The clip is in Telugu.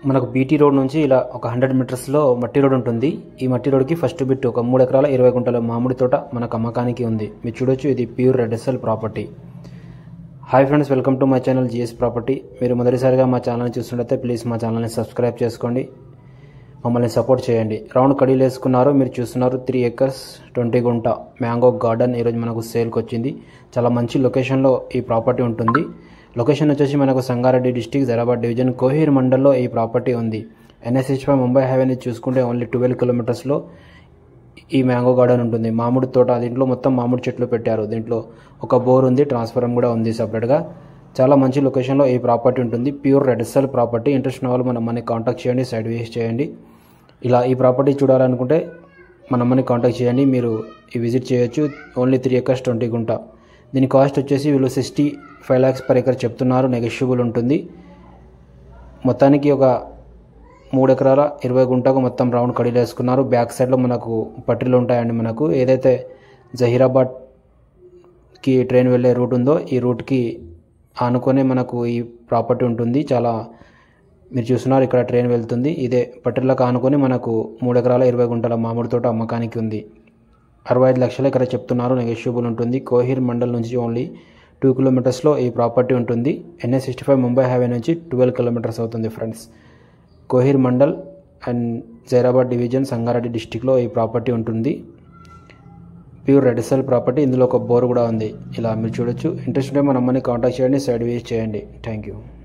మనకు బీటీ రోడ్ నుంచి ఇలా ఒక హండ్రెడ్ మీటర్స్లో మట్టి రోడ్ ఉంటుంది ఈ మట్టి రోడ్కి ఫస్ట్ బిట్ ఒక మూడు ఎకరాల ఇరవై గుంటల మామిడి తోట మనకు అమ్మకానికి ఉంది మీరు చూడొచ్చు ఇది pure red SL property hi friends welcome to my channel GS property మీరు మొదటిసారిగా మా ఛానల్ని చూస్తుంటే ప్లీజ్ మా ఛానల్ని సబ్స్క్రైబ్ చేసుకోండి మమ్మల్ని సపోర్ట్ చేయండి రౌండ్ కడీలు వేసుకున్నారు మీరు చూస్తున్నారు త్రీ ఎకర్స్ ట్వంటీ గుంట మ్యాంగో గార్డెన్ ఈరోజు మనకు సేల్కి వచ్చింది చాలా మంచి లొకేషన్లో ఈ ప్రాపర్టీ ఉంటుంది లొకేషన్ వచ్చేసి మనకు సంగారెడ్డి డిస్టిక్ జరాబాద్ డివిజన్ కోహీర్ మండల్లో ఈ ప్రాపర్టీ ఉంది ఎన్ఎస్హెచ్ ఫైవ్ ముంబై హైవేని చూసుకుంటే ఓన్లీ ట్వెల్వ్ కిలోమీటర్స్లో ఈ మ్యాంగో గార్డెన్ ఉంటుంది మామిడి తోట దీంట్లో మొత్తం మామిడి చెట్లు పెట్టారు దీంట్లో ఒక బోర్ ఉంది ట్రాన్స్ఫారం కూడా ఉంది సపరేట్గా చాలా మంచి లొకేషన్లో ఈ ప్రాపర్టీ ఉంటుంది pure red SL property interest ఉన్న వాళ్ళు మన అమ్మని కాంటాక్ట్ చేయండి సైడ్ విజిట్ చేయండి ఇలా ఈ ప్రాపర్టీ చూడాలనుకుంటే మన అమ్మని కాంటాక్ట్ చేయండి మీరు ఈ విజిట్ చేయొచ్చు ఓన్లీ త్రీ ఎకర్స్ ట్వంటీ గుంట దీని కాస్ట్ వచ్చేసి వీళ్ళు sixty five lakhs per acre చెప్తున్నారు నెగోషియబుల్ ఉంటుంది మొత్తానికి ఒక మూడు ఎకరాల ఇరవై గుంటకు మొత్తం రౌండ్ కడీలు వేసుకున్నారు బ్యాక్ సైడ్లో మనకు పట్టీలు ఉంటాయండి మనకు ఏదైతే జహీరాబాద్కి ట్రైన్ వెళ్ళే రూట్ ఉందో ఈ రూట్కి ఆనుకొనే మనకు ఈ ప్రాపర్టీ ఉంటుంది చాలా మీరు చూస్తున్నారు ఇక్కడ ట్రైన్ వెళ్తుంది ఇదే పట్టిలకు ఆనుకొని మనకు మూడు ఎకరాల ఇరవై గుంటల మామిడి తోట అమ్మకానికి ఉంది అరవై ఐదు లక్షలు ఇక్కడ చెప్తున్నారు నెగోషియబుల్ ఉంటుంది కోహిర్ మండల్ నుంచి ఓన్లీ టూ కిలోమీటర్స్లో ఈ ప్రాపర్టీ ఉంటుంది NS sixty five Mumbai highway నుంచి ట్వెల్వ్ కిలోమీటర్స్ అవుతుంది friends Kohir mandal and Zaheerabad division Sangareddy డిస్టిక్లో ఈ ప్రాపర్టీ ఉంటుంది ప్యూర్ రెడ్ సెల్ ప్రాపర్టీ ఇందులో ఒక బోర్ కూడా ఉంది ఇలా మీరు చూడొచ్చు ఇంట్రెస్ట్ ఉంటే మన అమ్మని కాంటాక్ట్ చేయండి సైడ్ విజిట్ చేయండి థ్యాంక్ యూ